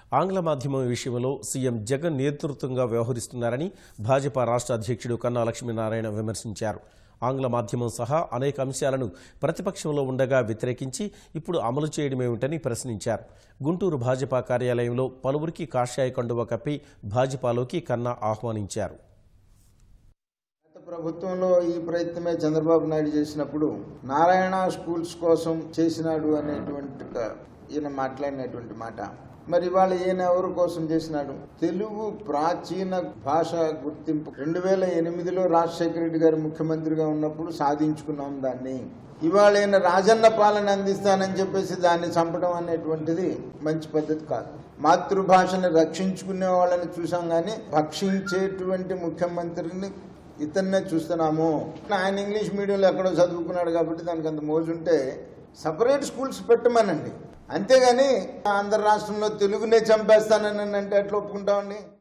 ఆంగ్ల మాధ్యమం విషయంలో సీఎం జగన్ నేతృత్వంగా వ్యవహరిస్తున్నారని భాజపా రాష్ట్ర అధ్యక్షుడు కన్నా లక్ష్మీనారాయణ విమర్శించారు ఆంగ్ల మాధ్యమం సహా అనేక అంశాలను ప్రతిపక్షంలో ఉండగా వ్యతిరేకించి ఇప్పుడు అమలు చేయడమేమిటని ప్రశ్నించారు గుంటూరు భాజపా కార్యాలయంలో పలువురికి కాషాయ కండువ కప్పి భాజపాలోకి కన్నా ఆహ్వానించారు గత ప్రభుత్వంలో ఈ ప్రయత్నమే చంద్రబాబు నాయుడు చేసినప్పుడు నారాయణ స్కూల్స్ కోసం చేసినాడు అనేటువంటి ఒక ఈయన మాట్లాడినటువంటి మాట మరి ఇవాళ ఈయన ఎవరి కోసం చేసినాడు తెలుగు ప్రాచీన భాష గుర్తింపు రెండు వేల ఎనిమిదిలో రాజశేఖర రెడ్డి గారు ముఖ్యమంత్రిగా ఉన్నప్పుడు సాధించుకున్నాం దాన్ని ఇవాళ ఈయన రాజన్న పాలన అందిస్తానని చెప్పేసి దాన్ని చంపడం అనేటువంటిది మంచి పద్ధతి కాదు మాతృభాషని రక్షించుకునే వాళ్ళని చూసాం కానీ భక్షించేటువంటి ముఖ్యమంత్రిని ఇతన్నే చూస్తున్నాము ఆయన ఇంగ్లీష్ మీడియంలో ఎక్కడో చదువుకున్నాడు కాబట్టి దానికి అంత మోజుంటే సపరేట్ స్కూల్స్ పెట్టమనండి అంతేగాని ఆంధ్ర రాష్ట్రంలో తెలుగునే చంపేస్తానని అంటే ఎట్లా ఒప్పుకుంటామండి